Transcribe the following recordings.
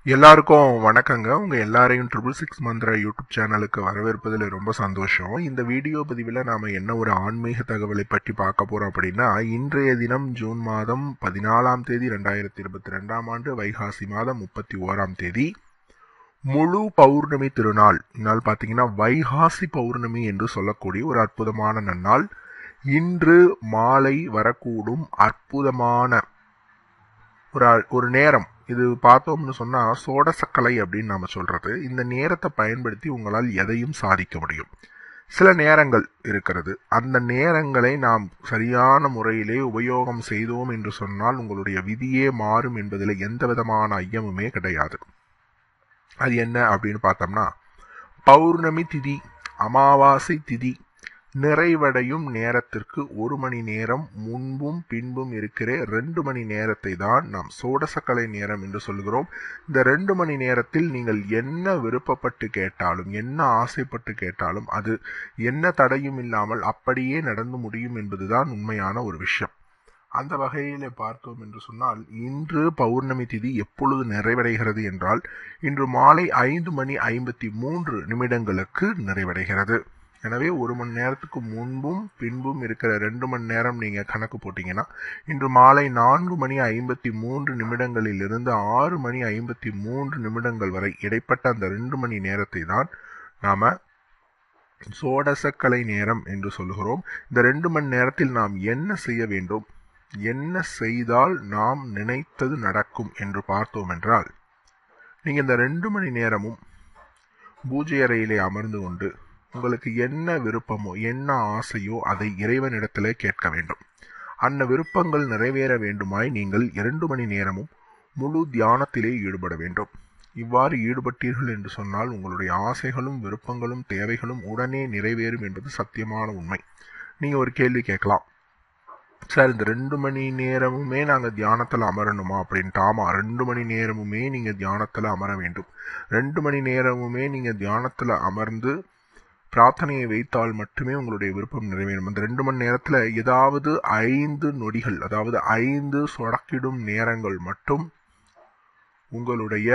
எல்லாருக்கும் வணக்கங்க உங்க எல்லாரையும் ட்ரிபிள் சிக்ஸ் மந்த்ரா யூடியூப் சேனலுக்கு வரவேற்பதில் ரொம்ப சந்தோஷம் இந்த வீடியோ பதிவில் நாம என்ன ஒரு ஆன்மீக தகவலை பற்றி பார்க்க போறோம் அப்படின்னா இன்றைய தினம் ஜூன் மாதம் பதினாலாம் தேதி ரெண்டாயிரத்தி இருபத்தி ரெண்டாம் ஆண்டு வைகாசி மாதம் முப்பத்தி ஓராம் தேதி முழு பௌர்ணமி திருநாள் இந்நாள் பார்த்தீங்கன்னா வைகாசி பௌர்ணமி என்று சொல்லக்கூடிய ஒரு அற்புதமான நன்னாள் இன்று மாலை வரக்கூடும் அற்புதமான ஒரு ஒரு நேரம் இது பார்த்தோம்னு சொன்னா சோடசக்கலை அப்படின்னு நாம சொல்றது இந்த நேரத்தை பயன்படுத்தி உங்களால் எதையும் சாதிக்க முடியும் சில நேரங்கள் இருக்கிறது அந்த நேரங்களை நாம் சரியான முறையிலே உபயோகம் செய்தோம் என்று சொன்னால் உங்களுடைய விதியே மாறும் என்பதில் எந்த விதமான ஐயமுமே கிடையாது அது என்ன அப்படின்னு பார்த்தோம்னா பௌர்ணமி திதி அமாவாசை திதி நிறைவடையும் நேரத்திற்கு ஒரு மணி நேரம் முன்பும் பின்பும் இருக்கிற ரெண்டு மணி நேரத்தை தான் நாம் சோடசக்கலை நேரம் என்று சொல்கிறோம் இந்த ரெண்டு மணி நேரத்தில் நீங்கள் என்ன விருப்பப்பட்டு கேட்டாலும் என்ன ஆசைப்பட்டு கேட்டாலும் அது என்ன தடையும் இல்லாமல் அப்படியே நடந்து முடியும் என்பதுதான் உண்மையான ஒரு விஷயம் அந்த வகையில் பார்த்தோம் என்று சொன்னால் இன்று பௌர்ணமி திதி எப்பொழுது நிறைவடைகிறது என்றால் இன்று மாலை ஐந்து மணி ஐம்பத்தி மூன்று நிமிடங்களுக்கு நிறைவடைகிறது எனவே ஒரு மணி நேரத்துக்கு முன்பும் பின்பும் இருக்கிற ரெண்டு மணி நேரம் நீங்க கணக்கு போட்டீங்கன்னா இன்று மாலை நான்கு மணி ஐம்பத்தி மூன்று நிமிடங்களில் இருந்து ஆறு மணி ஐம்பத்தி மூன்று நிமிடங்கள் வரை இடைப்பட்ட அந்த ரெண்டு மணி நேரத்தை தான் நாம சோடசக்கலை நேரம் என்று சொல்லுகிறோம் இந்த ரெண்டு மணி நேரத்தில் நாம் என்ன செய்ய வேண்டும் என்ன செய்தால் நாம் நினைத்தது நடக்கும் என்று பார்த்தோம் என்றால் நீங்க இந்த ரெண்டு மணி நேரமும் பூஜை அறையிலே அமர்ந்து கொண்டு உங்களுக்கு என்ன விருப்பமோ என்ன ஆசையோ அதை இறைவனிடத்திலே கேட்க வேண்டும் அந்த விருப்பங்கள் நிறைவேற வேண்டுமாய் நீங்கள் இரண்டு மணி நேரமும் முழு தியானத்திலே ஈடுபட வேண்டும் இவ்வாறு ஈடுபட்டீர்கள் என்று சொன்னால் உங்களுடைய ஆசைகளும் விருப்பங்களும் தேவைகளும் உடனே நிறைவேறும் என்பது சத்தியமான உண்மை நீங்க ஒரு கேள்வி கேட்கலாம் சார் இந்த ரெண்டு மணி நேரமுமே நாங்கள் தியானத்தில் அமரணுமா அப்படின்ட்டு ஆமாம் ரெண்டு மணி நேரமுமே நீங்கள் தியானத்தில் அமர வேண்டும் ரெண்டு மணி நேரமுமே நீங்கள் தியானத்தில் அமர்ந்து பிரார்த்தனையை வைத்தால் மட்டுமே உங்களுடைய விருப்பம் நிறைவேறும் அந்த ரெண்டு மணி நேரத்தில் ஏதாவது ஐந்து நொடிகள் அதாவது ஐந்து சொடக்கிடும் நேரங்கள் மட்டும் உங்களுடைய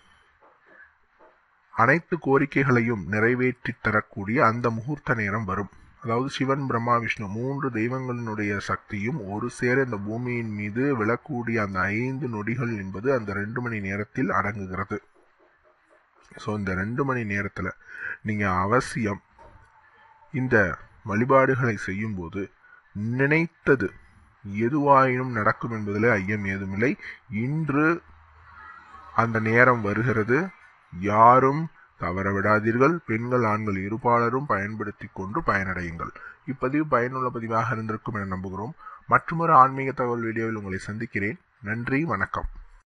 அனைத்து கோரிக்கைகளையும் நிறைவேற்றி தரக்கூடிய அந்த முகூர்த்த நேரம் வரும் அதாவது சிவன் பிரம்மா விஷ்ணு மூன்று தெய்வங்களினுடைய சக்தியும் ஒரு சேர இந்த பூமியின் மீது விழக்கூடிய அந்த ஐந்து நொடிகள் என்பது அந்த ரெண்டு மணி நேரத்தில் அடங்குகிறது ஸோ இந்த ரெண்டு மணி நேரத்தில் நீங்கள் அவசியம் இந்த வழிபாடுகளை செய்யும்போது நினைத்தது எதுவாயினும் நடக்கும் என்பதில் ஐயம் ஏதுமில்லை இன்று அந்த நேரம் வருகிறது யாரும் தவற விடாதீர்கள் பெண்கள் ஆண்கள் இருபாலரும் பயன்படுத்தி கொண்டு பயனடையுங்கள் இப்பதிவு பயனுள்ள பதிவாக இருந்திருக்கும் என நம்புகிறோம் மற்றொரு ஆன்மீக தகவல் வீடியோவில் உங்களை சந்திக்கிறேன் நன்றி வணக்கம்